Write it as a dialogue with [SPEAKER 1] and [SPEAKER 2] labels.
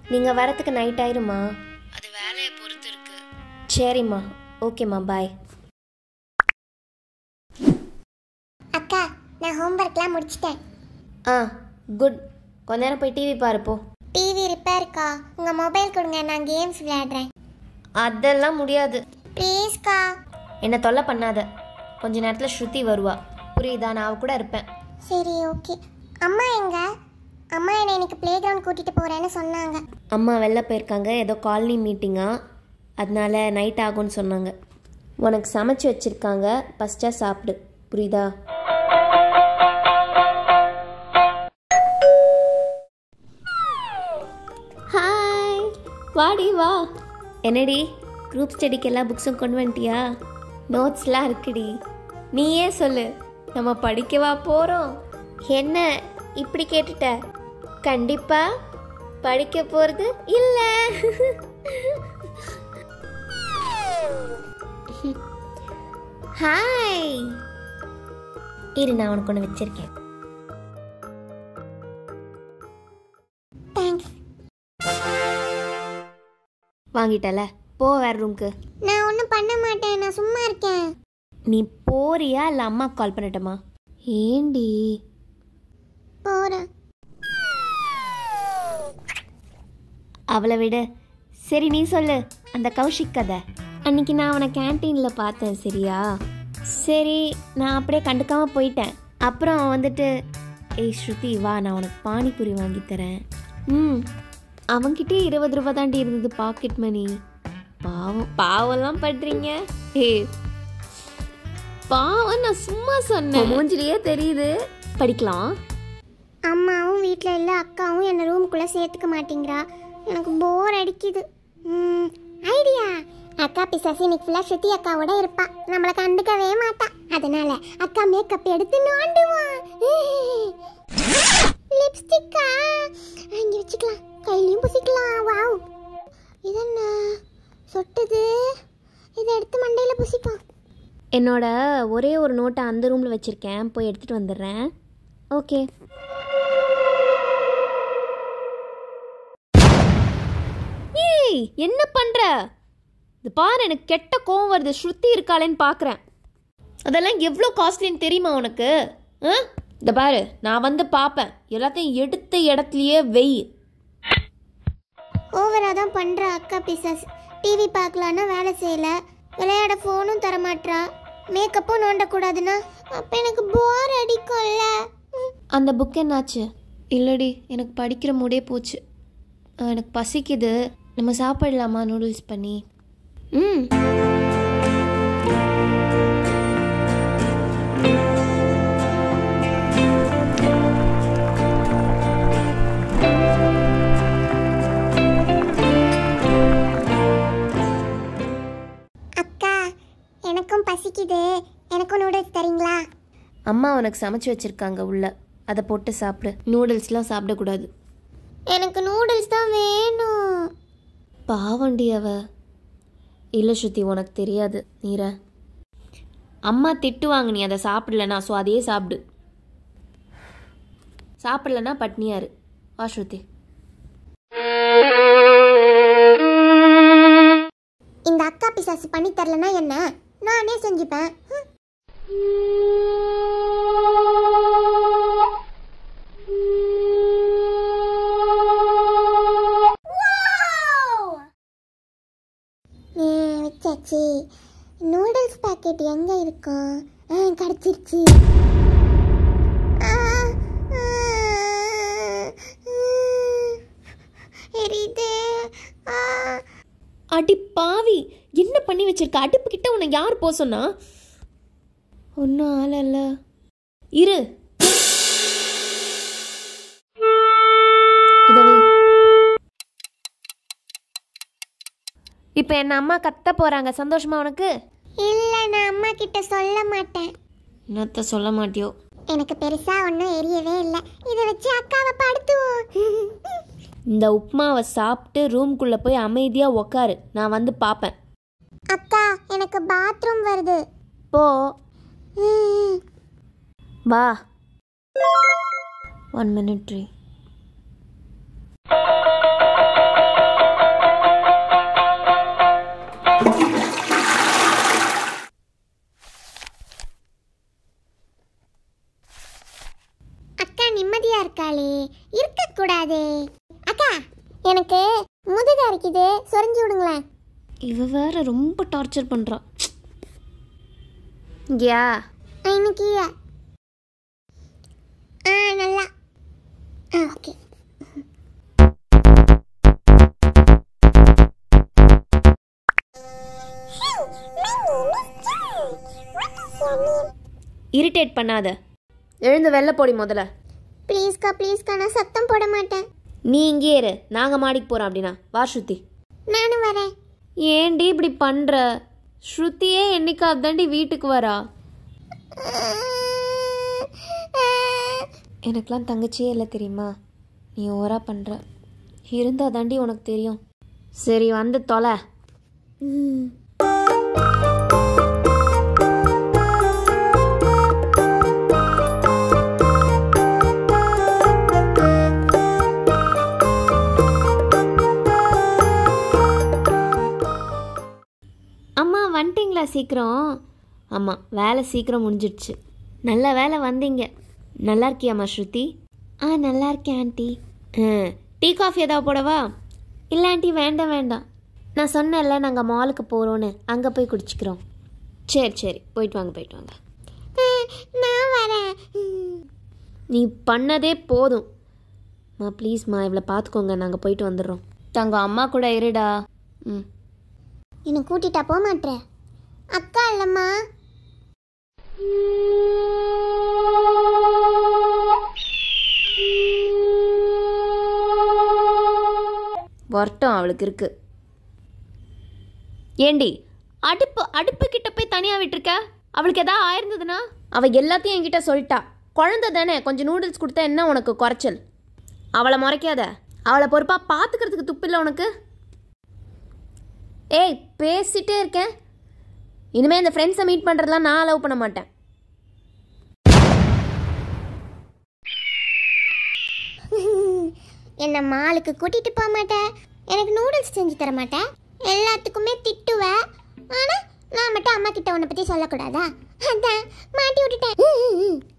[SPEAKER 1] நீங்கள் வரத்துக்கு நைட் ஆயிருமா அது வேலையை பொறுத்து இருக்கு சரிம்மா ஓகேம்மா பாய்
[SPEAKER 2] அக்கா நான் ஹோம்ஒர்க்லாம் முடிச்சிட்டேன்
[SPEAKER 1] ஆ குட் கொஞ்ச நேரம் போய் டிவி பாருப்போ
[SPEAKER 2] டிவி ரிப்பேர்க்கா உங்கள் மொபைல் கொடுங்க நான் கேம்ஸ் விளையாடுறேன்
[SPEAKER 1] அதெல்லாம் முடியாது
[SPEAKER 2] ப்ளீஸ்க்கா
[SPEAKER 1] என்னை தொல்லை பண்ணாத கொஞ்ச நேரத்தில் ஸ்ருதி வருவா புரியுதா நான் அவ கூட இருப்பேன்
[SPEAKER 2] சரி ஓகே அம்மா எங்க அம்மா என்னை இன்னைக்கு ப்ளே கிரவுண்ட் கூட்டிகிட்டு போகிறேன்னு சொன்னாங்க
[SPEAKER 1] அம்மா வெளில போயிருக்காங்க ஏதோ காலனி மீட்டிங்கா அதனால நைட் ஆகும்னு சொன்னாங்க உனக்கு சமைச்சு வச்சுருக்காங்க ஃபஸ்ட்டாக சாப்பிடு புரியுதா ஹாய் வாடி வா என்னடி குரூப் ஸ்டடிக்கு எல்லா புக்ஸும் கொண்டு வந்துட்டியா நோட்ஸ்லாம் இருக்குடி நீயே சொல்லு நம்ம படிக்கவா போகிறோம் என்ன இப்படி கேட்டுட்ட கண்டிப்பா படிக்க போகிறது இல்லை ஹாய் இரு நான் உனக்கு ஒன்று வச்சிருக்கேன்
[SPEAKER 2] தேங்க்ஸ்
[SPEAKER 1] வாங்கிட்டல போ வேற ரூம்க்கு
[SPEAKER 2] நான் ஒன்றும் பண்ண மாட்டேன் நான் சும்மா இருக்கேன்
[SPEAKER 1] நீ போறியா இல்லை அம்மா கால் பண்ணட்டுமா ஏண்டி
[SPEAKER 2] போகிறேன்
[SPEAKER 1] அவளை விடு சரி நீ சொல்லு அந்த கௌஷிக் கதை அன்னைக்கு நான் அவனை கேன்டீனில் பார்த்தேன் சரியா சரி நான் அப்படியே கண்டுக்காம போயிட்டேன் அப்புறம் அவன் வந்துட்டு ஏய் ஸ்ருதி வா நான் உனக்கு பானிபூரி வாங்கி தரேன் ம் அவன்கிட்டே இருபது ரூபா தாண்டி இருந்தது பாக்கெட் மணி பாவம் பாவம்லாம் பண்றீங்க ஏ பாவம் நான் சும்மா சொன்னேன் மூஞ்சிலேயே தெரியுது படிக்கலாம்
[SPEAKER 2] அம்மாவும் வீட்டில் இல்லை அக்காவும் என்னை ரூமுக்குள்ளே சேர்த்துக்க மாட்டேங்கிறா எனக்கு போர் அடிக்குது ஐடியா அக்கா பிசாசி இன்னைக்கு ஃபுல்லாக ஸ்ருதி அக்காவோட இருப்பா நம்மளை கண்டுக்கவே மாட்டா அதனால அக்கா மேக்கப் எடுத்து நோண்டுவான் லிப்ஸ்டிக்கா அங்கே வச்சுக்கலாம் கையிலையும் பூசிக்கலாம் வாவ் இது என்ன சொட்டுது இதை எடுத்து மண்டையில் பூசிப்போம்
[SPEAKER 1] என்னோட ஒரே ஒரு நோட்டை அந்த ரூமில் வச்சுருக்கேன் போய் எடுத்துகிட்டு வந்துடுறேன் ஓகே ஏய் என்ன பண்ணுற இது பாரு எனக்கு கெட்ட கோவம் வருது ஸ்ருதி இருக்காளேன்னு பார்க்குறேன் அதெல்லாம் எவ்வளோ காஸ்ட்லின்னு தெரியுமா உனக்கு ஆ இந்த பாரு நான் வந்து பார்ப்பேன் எல்லாத்தையும் எடுத்த இடத்துலையே வெய்
[SPEAKER 2] ஓவராக தான் பண்ணுறா அக்கா பிசாஸ் டிவி பார்க்கலான்னா வேலை செய்யல விளையாட ஃபோனும் தரமாட்றா மேக்கப்பும் நோண்டக்கூடாதுன்னா அப்போ எனக்கு போர் அடிக்கும்ல ம்.
[SPEAKER 1] அந்த புக் என்னாச்சு இல்லடி எனக்கு படிக்கிற மூடே போச்சு அஹ், எனக்கு பசிக்குது நம்ம சாப்பிடலாமா நூடுல்ஸ் பண்ணி ம்
[SPEAKER 2] அக்கா எனக்கும் பசிக்குது எனக்கும் நூடுல்ஸ் தரீங்களா
[SPEAKER 1] அம்மா உனக்கு சமைச்சு வச்சிருக்காங்க உள்ள அதை போட்டு சாப்பிடு நூடுல்ஸ்லாம் சாப்பிடக்கூடாது
[SPEAKER 2] எனக்கு நூடுல்ஸ் தான் வேணும்
[SPEAKER 1] பாவண்டி அவ இல்லை ஸ்ருதி உனக்கு தெரியாது நீர அம்மா திட்டுவாங்க நீ அதை சாப்பிடலனா ஸோ அதையே சாப்பிடு சாப்பிடலனா பட்னியாரு வா ஸ்ருதி
[SPEAKER 2] இந்த அக்கா பிசாசு பண்ணி தரலனா என்ன நானே செஞ்சுப்பேன் ம். ம், வச்சாச்சு நூடுல்ஸ் பாக்கெட் எங்க இருக்கும் ஆ கிடைச்சிருச்சு ஆ, ஆ, ம், எரியுது ஆ
[SPEAKER 1] அடி பாவி என்ன பண்ணி வச்சிருக்க அடுப்பு கிட்ட உன்னை யார் போக சொன்னா ஒன்றும் ஆளல்ல இரு இதை வை. இப்போ என்ன அம்மா கத்த போறாங்க சந்தோஷமா உனக்கு
[SPEAKER 2] இல்ல நான் அம்மா கிட்ட சொல்ல மாட்டேன்
[SPEAKER 1] என்னத்த சொல்ல மாட்டியோ
[SPEAKER 2] எனக்கு பெருசா ஒன்றும் எரியவே இல்லை இதை வச்சு அக்காவை படுத்துவோம்
[SPEAKER 1] இந்த உப்புமாவை சாப்பிட்டு ரூம்குள்ளே போய் அமைதியாக உக்காரு நான் வந்து பார்ப்பேன்
[SPEAKER 2] அக்கா எனக்கு பாத்ரூம் வருது
[SPEAKER 1] போ
[SPEAKER 2] ம்,
[SPEAKER 1] வா ஒன் மினிட் ட்ரீ
[SPEAKER 2] அக்கா எனக்கு முதுகு அரைக்குது சொரிஞ்சு விடுங்களேன்
[SPEAKER 1] இவ வேற ரொம்ப டார்ச்சர் பண்றா இங்கயா
[SPEAKER 2] ஆ, இன்னைக்கு ஆ நல்லா ஆ ஓகே
[SPEAKER 1] இரிட்டேட் பண்ணாத எழுந்து வெளில போடி முதல்ல
[SPEAKER 2] ப்ளீஸ்க்கா ப்ளீஸ்க்கா நான் சத்தம் போட மாட்டேன்
[SPEAKER 1] நீ இங்கே இரு நாங்க மாடிக்கு போறோம் அப்படின்னா வா ஸ்ருதி
[SPEAKER 2] நானும் வரேன்
[SPEAKER 1] ஏன்டி இப்படி பண்ற ஸ்ருதியே என்னைக்காவது தாண்டி வீட்டுக்கு வரா எனக்கெல்லாம் தங்கச்சியே இல்லை தெரியுமா நீ ஓவரா பண்ற இருந்தா தாண்டி உனக்கு தெரியும் சரி வந்து தொலை அம்மா வந்துட்டிங்களா சீக்கிரம் ஆமாம் வேலை சீக்கிரம் முடிஞ்சிடுச்சு நல்ல வேலை வந்தீங்க நல்லா இருக்கியாம்மா ஸ்ருதி ஆ நல்லா இருக்கேன் ஆண்டி ஆ டீ காஃபி ஏதாவது போடவா இல்லை ஆண்டி வேண்டாம் வேண்டாம் நான் சொன்னேன்ல நாங்கள் மாலுக்கு போகிறோன்னு அங்கே போய் குடிச்சிக்கிறோம் சரி சரி போயிட்டு வாங்க போயிட்டு வாங்க
[SPEAKER 2] நான் வரேன்
[SPEAKER 1] நீ பண்ணதே போதும் மா ப்ளீஸ்மா இவ்வளோ பார்த்துக்கோங்க நாங்கள் போயிட்டு வந்துடுறோம் தங்க அம்மா கூட இருடா ம்
[SPEAKER 2] என்னை கூட்டிட்டா போக மாட்டேன் அக்கா இல்லைம்மா
[SPEAKER 1] வரட்டும் அவளுக்கு இருக்கு ஏண்டி அடுப்பு அடுப்பு கிட்ட போய் தனியா விட்டுருக்க அவளுக்கு ஏதாவது ஆயிருந்ததுன்னா அவ எல்லாத்தையும் என்கிட்ட சொல்லிட்டா குழந்தை தானே கொஞ்சம் நூடுல்ஸ் கொடுத்தா என்ன உனக்கு குறைச்சல் அவளை முறைக்காத அவளை பொறுப்பா பார்த்துக்கிறதுக்கு துப்பு இல்லை உனக்கு ஏய் பேசிட்டே இருக்கேன் இனிமே இந்த ஃப்ரெண்ட்ஸை மீட் பண்ணுறதுலாம் நான் அலோவ் பண்ண மாட்டேன்
[SPEAKER 2] என்னை மாலுக்கு கூட்டிட்டு போக மாட்டேன் எனக்கு நூடுல்ஸ் செஞ்சு தர மாட்டேன் எல்லாத்துக்குமே திட்டுவேன் ஆனால் நான் மட்டும் அம்மா கிட்ட உன்னை பற்றி சொல்லக்கூடாதா அதான் மாட்டி விட்டுட்டேன்